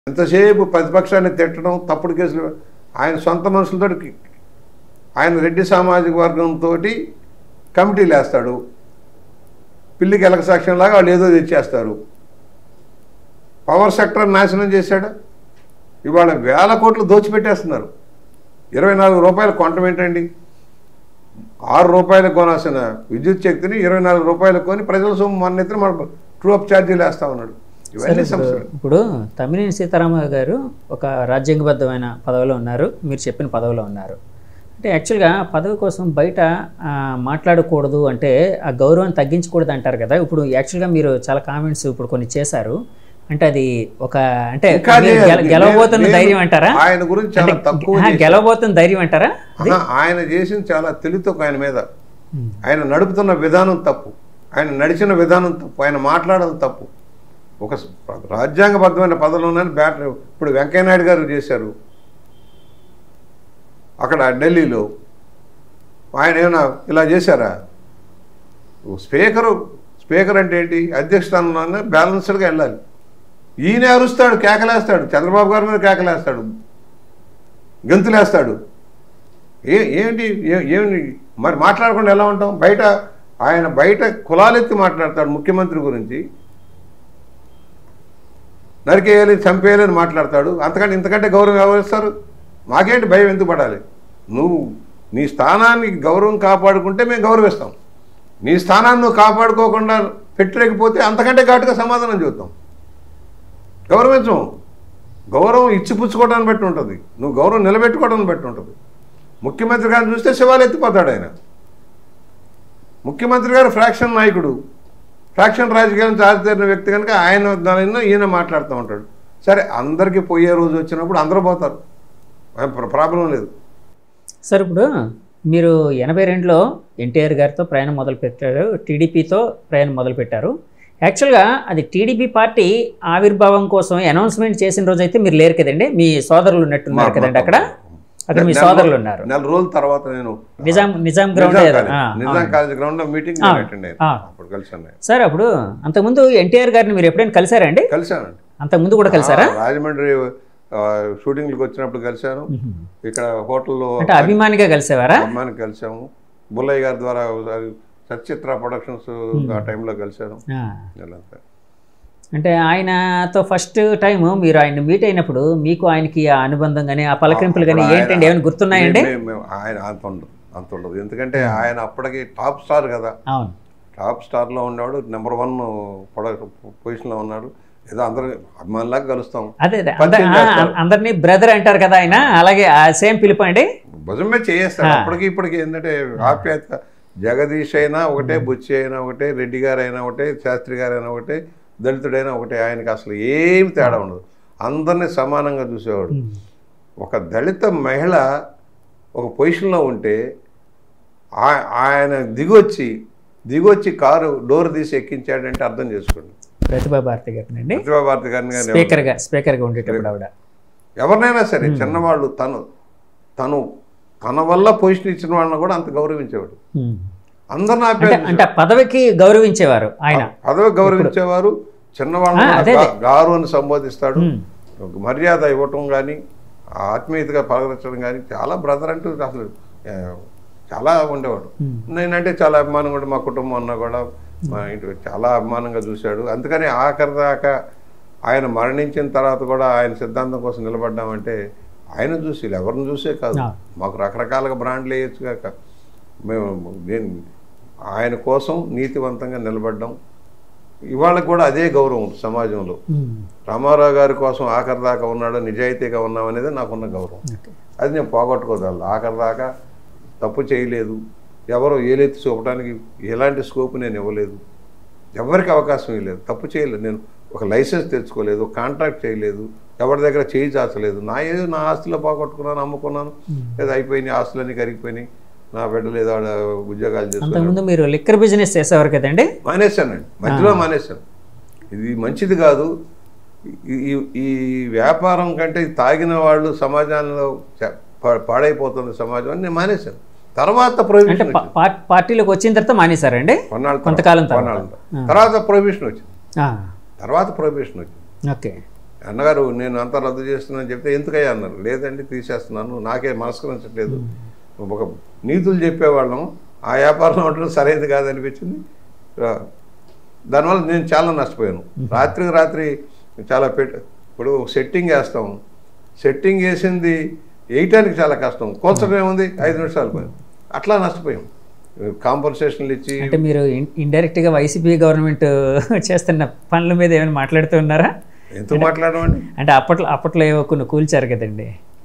ఎంతసేపు ప్రతిపక్షాన్ని తిట్టడం తప్పుడు కేసులు ఆయన సొంత మనుషులతో ఆయన రెడ్డి సామాజిక వర్గంతో కమిటీలు వేస్తాడు పిల్లికి ఎలక సాక్ష్యం లాగా వాళ్ళు ఏదో తెచ్చేస్తారు పవర్ సెక్టర్ నాశనం చేశాడు ఇవాళ వేల కోట్లు దోచిపెట్టేస్తున్నారు ఇరవై నాలుగు రూపాయలు కొనటం ఏంటండి ఆరు రూపాయలకు కొనాల్సిన విద్యుత్ శక్తిని ఇరవై నాలుగు రూపాయలకు కొని ప్రజల సొమ్ము మన ఎత్తున మన ట్రూ అప్ ఛార్జీలు వేస్తా ఉన్నాడు సరే ఇవన్నీ ఇప్పుడు సమస్యలు ఇప్పుడు తమ్మినేని సీతారామ గారు ఒక రాజ్యాంగబద్ధమైన పదవిలో ఉన్నారు మీరు చెప్పిన పదవిలో ఉన్నారు అంటే యాక్చువల్గా పదవి కోసం బయట ఆ, మాట్లాడకూడదు అంటే ఆ గౌరవాన్ని తగ్గించకూడదు అంటారు కదా ఇప్పుడు యాక్చువల్గా మీరు చాలా కామెంట్స్ ఇప్పుడు కొన్ని చేశారు అంటే అది ఒక అంటే ఇంకా మీరు చేయాలి. గెల- గెలవబోతున్న నేను- ధైర్యం అంటారా ఆయన గురించి చాలా అంటే తక్కువ ఆ, చేశారు. గెలవబోతున్న ధైర్యం అంటారా ఆహా, ఆయన చేసింది చాలా తెలివితో ఆయన మీద ఆయన నడుపుతున్న విధానం తప్పు ఆయన నడిచిన విధానం తప్పు ఆయన మాట్లాడడం తప్పు ఒక స- రాజ్యాంగబద్ధమైన పదవిలోనని బ్యాట్ ఇప్పుడు వెంకయ్యనాయుడు గారు చేశారు అక్కడ ఢిల్లీలో ఆయన ఏమైనా ఇలా చేశారా ఓ స్పీకరు స్పీకర్ అంటే ఏంటి అధ్యక్ష స్థానంలోనే బ్యాలెన్స్డ్గా వెళ్ళాలి ఈయన అరుస్తాడు కేకలేస్తాడు చంద్రబాబు గారి మీద కేకలేస్తాడు గెంతులేస్తాడు ఏ ఏంటి ఏ- ఏమి మరి మాట్లాడకుండా ఎలా ఉంటాం బయట ఆయన బయట కులాలెత్తి మాట్లాడతాడు ముఖ్యమంత్రి గురించి నరికేయాలి చంపేయాలని మాట్లాడతాడు అంతకంటే ఇంతకంటే గౌరవం ఎవరిస్తారు మాకేంటి భయం ఎందుకు పడాలి నువ్వు నీ స్థానాన్ని గౌరవం కాపాడుకుంటే మేము గౌరవిస్తాం నీ స్థానాన్ని నువ్వు కాపాడుకోకుండా పెట్టలేకపోతే అంతకంటే ఘాటుగా సమాధానం చెబుతాం గౌరవించం గౌరవం ఇచ్చిపుచ్చుకోవడాన్ని బట్టి ఉంటుంది నువ్వు గౌరవం నిలబెట్టుకోవడాన్ని బట్టి ఉంటుంది ముఖ్యమంత్రి గారిని చూస్తే శివాలు ఎత్తిపోతాడు ఆయన ముఖ్యమంత్రి గారు ఫ్రాక్షన్ నాయకుడు ఫ్రాక్షన్ రాజకీయాల నుంచి ఆరితేరిన వ్యక్తి కనుక ఆయన దానిలో ఈయన మాట్లాడుతూ ఉంటాడు సరే అందరికీ పోయే రోజు వచ్చినప్పుడు అందరూ పోతారు ఏం ప్ర- ప్రాబ్లం లేదు సార్ ఇప్పుడు మీరు ఎనభై రెండులో ఎన్టీఆర్ గారితో ప్రయాణం మొదలుపెట్టారు టీడీపీతో ప్రయాణం మొదలుపెట్టారు యాక్చువల్గా అది టీడీపీ పార్టీ ఆవిర్భావం కోసం అనౌన్స్మెంట్ చేసిన రోజు అయితే మీరు లేరు కదండి మీ సోదరులు ఉన్నట్టున్నారు కదండి అక్కడ అక్కడ మీ నెల- సోదరులు ఉన్నారు నెల రోజుల తర్వాత నేను నిజాం నిజాం గ్రౌండ్ నిజాం ఏదో. కాలేజ్- ఆ, నిజాం ఆ. కాలేజ్ గ్రౌండ్ లో మీటింగ్ ఆ, అటెండ్ అయ్యాను ఆ. అప్పుడు కలిసాను నేను. సార్ అప్పుడు అంతకుముందు ఎన్టీఆర్ గారిని మీరు ఎప్పుడైనా కలిసారండి కలిశానండి అంతకుముందు కూడా కలిసారా ఆ, రాజమండ్రి ఆ, షూటింగ్లకు వచ్చినప్పుడు కలిశాను ఇక్కడ హోటల్లో అంటే అభిమానిగా కలిసేవారా అమ్మాయిని కలిసాము బుల్లయ్య గారి ద్వారా ఒకసారి సచిత్ర ప్రొడక్షన్స్ ఆ టైంలో కలిశాను ఆ. ఇలా అంతా. అంటే ఆయనతో ఫస్ట్ టైం మీరు ఆయన మీట్ అయినప్పుడు మీకు ఆయనకి ఆ అనుబంధం కానీ ఆ పలకరింపులు కానీ అప్పుడు ఏంటండి ఆయన- ఏమైనా గుర్తున్నాయండి మేము- మేము- ఆయన అంత ఉండదు అంత ఉండదు ఎందుకంటే ఆయన అప్పటికి టాప్ స్టార్ కదా అవును టాప్ స్టార్లో ఉన్నాడు నెంబర్ వన్ ప్రొడక్ట్ పొజిషన్లో ఉన్నాడు ఏదో అందరూ అభిమానులాగా కలుస్తాం అదే అదే పరిచయం అంద- ఆ, చేస్తారు. అందరినీ బ్రదర్ అంటారు కదా ఆయన అలాగే ఆ సేమ్ పిలుపు అండి భుజం మీద చేయేస్తాడు ఆ. అప్పటికి ఇప్పటికి ఏంటంటే ఆప్యాయత జగదీష్ అయినా ఒకటే బుచ్చి అయినా ఒకటే రెడ్డి గారు అయినా ఒకటే శాస్త్రి గారు అయినా ఒకటే దళితుడైనా ఒకటే ఆయనకి అసలు ఏం తేడా ఉండదు అందరినీ సమానంగా చూసేవాడు ఒక దళిత మహిళ ఒక పొజిషన్లో ఉంటే ఆ- ఆయన దిగొచ్చి దిగొచ్చి కారు డోర్ తీసి ఎక్కించాడంటే అర్థం చేసుకోండి ప్రతిభా భారతి గారిని అండి ప్రతిభా భారతి గారిని కానీ స్పీకర్ గా స్పీకర్ గా ఉండేటప్పుడు ఆవిడ ఎవరినైనా సరే చిన్నవాళ్ళు తను తను తన వల్ల పొజిషన్ ఇచ్చిన వాళ్ళని కూడా అంత గౌరవించేవాడు ఉమ్. అందరిని అంటే ఆప్యాయత అంటే పదవికి గౌరవించేవారు ఆయన పదవి గౌరవించేవారు చిన్నవాళ్ళని ఆ, కూడా అదే, గా- గారు అని సంబోధిస్తాడు ఉమ్. ఒక మర్యాద ఇవ్వటం కానీ ఆత్మీయతగా పలకరించడం కానీ చాలా బ్రదర్ అంటూ అసలు ఆ, చాలా ఉండేవాడు ఉమ్. నేనంటే చాలా అభిమానం కూడా మా కుటుంబం అన్న కూడా మా ఇంటి చాలా అభిమానంగా చూశాడు అందుకని ఆఖరి దాకా ఆయన మరణించిన తర్వాత కూడా ఆయన సిద్ధాంతం కోసం నిలబడ్డామంటే ఆయన చూసి ఎవరిని చూసే కాదు ఆ. మాకు రకరకాలుగా బ్రాండ్లు వేయచ్చు కాక మేము నేను ఆయన కోసం నీతివంతంగా నిలబడ్డాం ఇవాళ కూడా అదే గౌరవం సమాజంలో ఉమ్. రామారావు గారి కోసం ఆఖరి దాకా ఉన్నాడు నిజాయితీగా ఉన్నాం అనేది నాకున్న గౌరవం ఓకే. అది నేను పోగొట్టుకోదాలు ఆఖరి దాకా తప్పు చేయలేదు ఎవరో ఏలెత్తి చూపడానికి ఎలాంటి స్కోప్ నేను ఇవ్వలేదు ఎవరికి అవకాశం ఇవ్వలేదు తప్పు చేయలేదు నేను ఒక లైసెన్స్ తెచ్చుకోలేదు ఒక కాంట్రాక్ట్ చేయలేదు ఎవరి దగ్గర చేయి చాచలేదు నా ఏదో నా ఆస్తిలో పోగొట్టుకున్నాను అమ్ముకున్నాను లేదా అయిపోయినాయి ఆస్తులన్నీ కరిగిపోయినాయి నా బిడ్డలు ఏదో ఆడ ఉద్యోగాలు చేసుకున్నాను అంతకుముందు మీరు లిక్కర్ బిజినెస్ చేసేవారు కదండి మానేశానండి మధ్యలో మానేశాను ఇది మంచిది కాదు ఈ- ఈ ఈ వ్యాపారం కంటే ఇది తాగిన వాళ్ళు సమాజంలో చ- పా- పాడైపోతుంది సమాజం అని నేను మానేశాను తర్వాత అంటే ప్రొహిబిషన్ పా- పా- పార్టీలోకి వచ్చిన తర్వాత మానేశారండి కొన్నాళ్ళ తర్వాత- కొంతకాలం తర్వాత. కొన్నాళ్ళ తర్వాత. తర్వాత ప్రొహిబిషన్ వచ్చింది ఆ, తర్వాత ప్రొహిబిషన్ వచ్చింది ఓకే అన్నగారు నేను అంతా రద్దు చేస్తున్నాను చెప్తే ఎందుకయ్యా అన్నారు లేదండి తీసేస్తున్నాను నాకే మనస్కరించట్లేదు ఒక నీతులు చెప్పేవాళ్ళం ఆ వ్యాపారం ఉండడం సరైనది కాదనిపించింది ఆ, దానివల్ల నేను చాలా నష్టపోయాను రాత్రికి రాత్రి చాలా పెట్ ఇప్పుడు సెట్టింగ్ వేస్తాం సెట్టింగ్ వేసింది వేయటానికి చాలా కష్టం కూర్చడం ఏముంది ఐదు నిమిషాలు పని అట్లా నష్టపోయాం కాంపన్సేషన్లు ఇచ్చి అంటే మీరు ఇన్- ఇండైరెక్ట్గా వైసీపీ గవర్నమెంట్ చేస్తున్న పనుల మీద ఏమైనా మాట్లాడుతూ ఉన్నారా ఎందుకు మాట్లాడమండి అంటే అప్పట్లో అప్పట్లో ఏవో కొన్ని కూల్చారు కదండి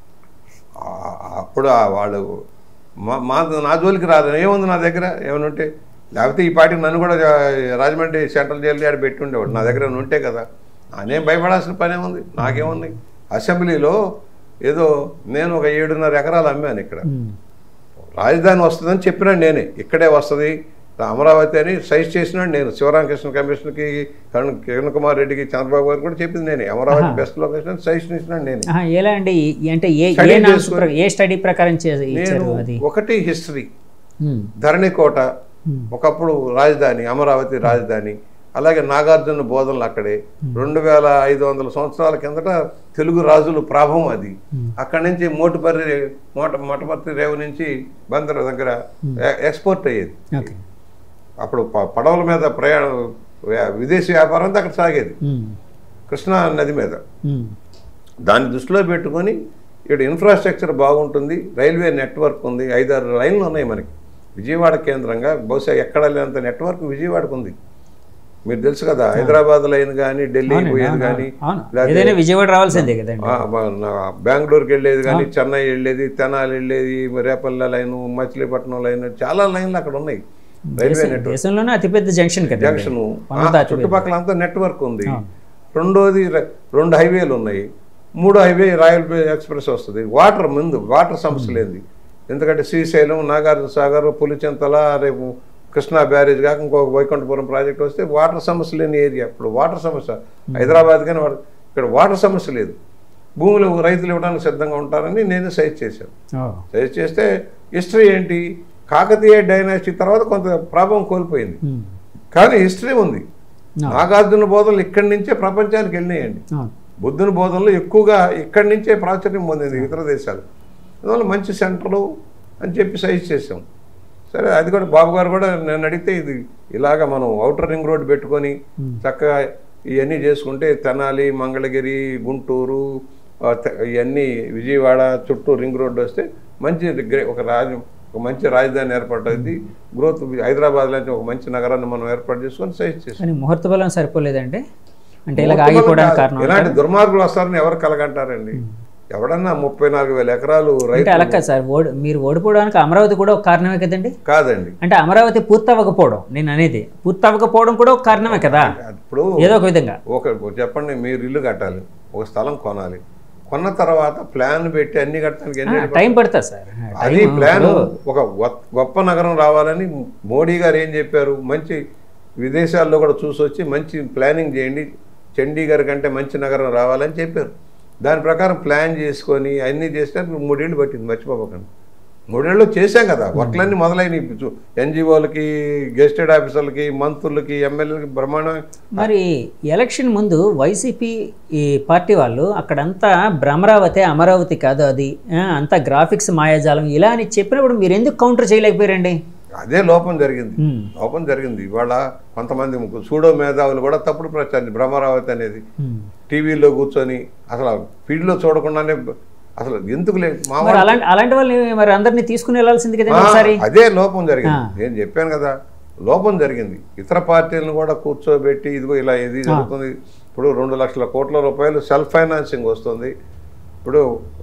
ఆ- అప్పుడు ఆ వాళ్ళు మా మా నా జోలికి రాదు ఏముంది నా దగ్గర ఏమైనా ఉంటే లేకపోతే ఈ పాటికి నన్ను కూడా జా- రాజమండ్రి సెంట్రల్ జైలు ఆడ పెట్టి ఉండేవాడు నా దగ్గర ఏమైనా ఉంటే కదా నేనేం భయపడాల్సిన పని ఏముంది నాకేముంది అసెంబ్లీలో ఏదో నేను ఒక ఏడున్నర ఎకరాలు అమ్మాను ఇక్కడ ఉమ్. రాజధాని వస్తుందని చెప్పినాడు నేనే ఇక్కడే వస్తుంది అమరావతి అని సైజ్ చేసినాడు నేను శివరామకృష్ణ కమిషన్కి కిరణ్ కిరణ్ కుమార్ రెడ్డికి చంద్రబాబు గారు కూడా చెప్పింది నేనే అమరావతి బెస్ట్ లొకేషన్ సైజ్ చేసినాడు నేనే ఆహా, ఎలా అండి ఈ- అంటే ఏ Study ఏ నామ్స్ చేసుకొని- ప్ర- ఏ స్టడీ ప్రకారం చే- నేను ఇచ్చారు అది ఒకటి హిస్టరీ ఉమ్. ధరణికోట Hmm. ఒకప్పుడు రాజధాని అమరావతి రాజధాని అలాగే నాగార్జున బోధనలు అక్కడే రెండు వేల ఐదు వందల సంవత్సరాల కిందట తెలుగు రాజుల ప్రాభం అది అక్కడి నుంచి మోటుపర్రి మోట మొటపర్తి రేవు నుంచి బందర్ దగ్గర ఎ- ఎక్స్పోర్ట్ అయ్యేది ఓకే అప్పుడు ప- పడవల మీద ప్రయాణం వ్యా- విదేశీ వ్యాపారం అంతా అక్కడ సాగేది ఉమ్. కృష్ణా నది మీద ఉమ్. దాన్ని దృష్టిలో పెట్టుకొని ఇక్కడ ఇన్ఫ్రాస్ట్రక్చర్ బాగుంటుంది రైల్వే నెట్వర్క్ ఉంది ఐదారు లైన్లు ఉన్నాయి మనకి విజయవాడ కేంద్రంగా బహుశా ఎక్కడ లేనంత నెట్వర్క్ విజయవాడకు ఉంది మీరు తెలుసు కదా హైదరాబాద్ లైన్ కానీ ఢిల్లీ అవునండి, పోయేది అవును, కానీ అవును. ఏదైనా విజయవాడ రావాల్సిందే కదండి ఆ, బ- నా- బెంగళూరుకి వెళ్ళేది కానీ చెన్నై వెళ్ళేది తెనాలి వెళ్ళేది రేపల్ల లైన్ మచిలీపట్నం లైన్ చాలా లైన్లు అక్కడ ఉన్నాయి రైల్వే నెట్వర్క్ దేశంలోనే అతిపెద్ద జంక్షన్ కదా జంక్షన్ పనులతో అతిపెద్ద. చుట్టుపక్కల అంతా నెట్వర్క్ ఉంది రెండోది ర- రెండు హైవేలు ఉన్నాయి మూడో హైవే రాయల్ ఎక్స్ప్రెస్ వస్తుంది వాటర్ ముందు వాటర్ సమస్య లేదు ఎందుకంటే శ్రీశైలం నాగార్జున సాగర్ పులిచింతల రేపు కృష్ణా బ్యారేజ్ కాక ఇంకొక వైకుంఠపురం ప్రాజెక్ట్ వస్తే వాటర్ సమస్య లేని ఏరియా ఇప్పుడు వాటర్ సమస్య హైదరాబాద్ కానీ వాడు- ఇక్కడ వాటర్ సమస్య లేదు భూములు రైతులు ఇవ్వడానికి సిద్ధంగా ఉంటారని నేను సైజ్ చేశాను ఓ. సైజ్ చేస్తే హిస్టరీ ఏంటి కాకతీయ డైనాసిటీ తర్వాత కొంత ప్రభావం కోల్పోయింది ఉమ్. కానీ హిస్టరీ ఉంది No. నాగార్జున బోధనలు ఇక్కడి నుంచే ప్రపంచానికి వెళ్ళినాయండి అవును. బుద్ధుని బోధనలు ఎక్కువగా ఇక్కడి నుంచే ప్రాచుర్యం పొందింది ఇతర దేశాలు అందువల్ల మంచి సెంటర్లు అని చెప్పి సైజ్ చేసాం సరే అది కూడా బాబు గారు కూడా నేను అడిగితే ఇది ఇలాగ మనం అవుటర్ రింగ్ రోడ్ పెట్టుకొని చక్కగా ఇవన్నీ చేసుకుంటే తెనాలి మంగళగిరి గుంటూరు ఆ, తె- ఇవన్నీ విజయవాడ చుట్టూ రింగ్ రోడ్డు వస్తే మంచి గ్రే- ఒక రాజ్యం ఒక మంచి రాజధాని ఏర్పడుతుంది గ్రోత్ హైదరాబాద్ లాంటి ఒక మంచి నగరాన్ని మనం ఏర్పాటు చేసుకొని సైజ్ చేసాం కానీ ముహూర్త బలం సరిపోలేదండి అంటే ఇలాగ ఆగిపోవడానికి కారణం ఇలాంటి దుర్మార్గులు వస్తారని ఎవరు కలగంటారండి ఎవడన్నా ముప్పై నాలుగు వేల ఎకరాలు అంటే రైతు అలా కాదు సార్ ఓడి మీరు ఓడిపోవడానికి అమరావతి కూడా ఒక కారణమే కదండి కాదండి అంటే అమరావతి పూర్తవ్వకపోవడం నేను అనేది పూర్తవ్వకపోవడం కూడా ఒక కారణమే కదా ఇప్పుడు ఏదో ఒక విధంగా ఒక చెప్పండి మీరు ఇల్లు కట్టాలి ఒక స్థలం కొనాలి కొన్న తర్వాత ప్లాన్ పెట్టి అన్ని కట్టడానికి ఎన్ని ఏళ్ళు టైం పడుతుంది సార్ అది ప్లాన్ ఒక గొ- గొప్ప నగరం రావాలని మోడీ గారు ఏం చెప్పారు మంచి విదేశాల్లో కూడా చూసి వచ్చి మంచి ప్లానింగ్ చేయండి చండీగఢ్ కంటే మంచి నగరం రావాలని చెప్పారు దాని ప్రకారం ప్లాన్ చేసుకొని అన్నీ చేస్తే మూడేళ్ళు పట్టింది మర్చిపోకండి మూడేళ్ళు చేశాం కదా వర్క్లన్నీ మొదలైనవి ఎన్జిఓలకి గెస్టెడ్ ఆఫీసర్లకి మంత్రులకి ఎమ్మెల్యేలకి బ్రహ్మాండం మరి ఎలక్షన్ ముందు వైసీపీ ఈ పార్టీ వాళ్ళు అక్కడంతా భ్రమరావతి అమరావతి కాదు అది ఆ, అంతా గ్రాఫిక్స్ మాయాజాలం ఇలా అని చెప్పినప్పుడు మీరు ఎందుకు కౌంటర్ చేయలేకపోయారండి అదే లోపం జరిగింది ఉమ్, లోపం జరిగింది ఇవాళ కొంతమంది సూడో మేధావులు కూడా తప్పుడు ప్రచారం బ్రహ్మరావతి అనేది ఉమ్. టీవీలో కూర్చొని అసలు ఫీల్డ్లో చూడకుండానే అసలు ఎందుకు లేదు మా మరి అలాంటి అలాంటి వాళ్ళని మరి అందరినీ తీసుకుని వెళ్ళాల్సింది కదండి ఆ, ఒకసారి అదే లోపం జరిగింది ఆ. నేను చెప్పాను కదా లోపం జరిగింది ఇతర పార్టీలను కూడా కూర్చోబెట్టి ఇదిగో ఇలా ఇది జరుగుతుంది ఇప్పుడు రెండు లక్షల కోట్ల రూపాయలు సెల్ఫ్ ఫైనాన్సింగ్ వస్తుంది ఇప్పుడు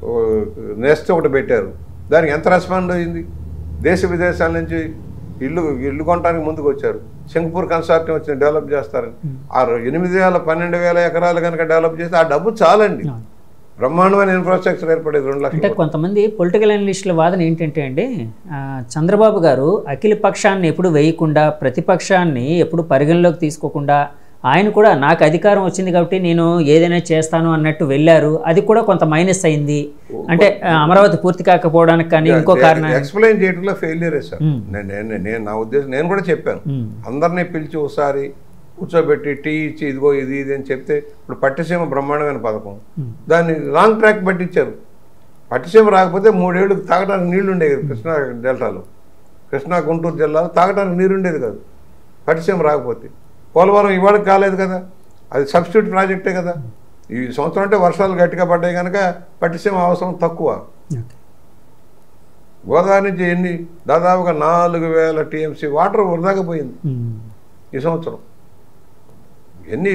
నెక్స్ట్ ఒకటి పెట్టారు దానికి ఎంత రెస్పాండ్ అయింది దేశ విదేశాల నుంచి ఇల్లు ఇల్లు కొనడానికి ముందుకు వచ్చారు సింగపూర్ కన్సార్టియం వచ్చి డెవలప్ చేస్తారని ఆ రో- ఎనిమిది వేల పన్నెండు వేల ఎకరాలు కనుక డెవలప్ చేస్తే ఆ డబ్బు చాలండి ఆ. బ్రహ్మాండమైన ఇన్ఫ్రాస్ట్రక్చర్ ఏర్పడేది రెండు అంటే లక్షల కొంతమంది పొలిటికల్ అనలిస్టుల వాదన ఏంటంటే అండి ఆ, చంద్రబాబు గారు అఖిల పక్షాన్ని ఎప్పుడు వేయకుండా ప్రతిపక్షాన్ని ఎప్పుడు పరిగణలోకి తీసుకోకుండా ఆయన కూడా నాకు అధికారం వచ్చింది కాబట్టి నేను ఏదైనా చేస్తాను అన్నట్టు వెళ్ళారు అది కూడా కొంత మైనస్ అయింది అంటే ఆ, అమరావతి పూర్తి కాకపోవడానికి కానీ ఇంకో కారణం ఎక్స్ప్లెయిన్ చేయడంలో ఫెయిలియర్ సార్ మ్మ్. నేను నేను- నేను నా ఉద్దేశం నేను కూడా చెప్పాను ఉమ్, అందరినీ పిలిచి ఒకసారి కూర్చోబెట్టి టీ ఇచ్చి ఇదిగో ఇది ఇది అని చెప్తే ఇప్పుడు పట్టిసీమ బ్రహ్మాండమైన పథకం ఉమ్. దాన్ని రాంగ్ ట్రాక్ పట్టించారు పట్టిసీమ రాకపోతే మూడేళ్ళు తాగడానికి నీళ్లు ఉండేది కృష్ణా డెల్టాలో కృష్ణా గుంటూరు జిల్లాలో తాగడానికి నీరు ఉండేది కాదు పట్టిసీమ రాకపోతే పోలవరం ఇవాళకి కాలేదు కదా అది సబ్స్టిట్యూట్ ప్రాజెక్టే కదా ఈ సంవత్సరం అంటే వర్షాలు గట్టిగా పడ్డాయి కనుక పట్టిసీమ అవసరం తక్కువ ఓకే గోదావరి నుంచి ఎన్ని దాదాపుగా నాలుగు వేల టీఎంసీ వాటర్ వృధాగా పోయింది ఉమ్. ఈ సంవత్సరం ఎన్ని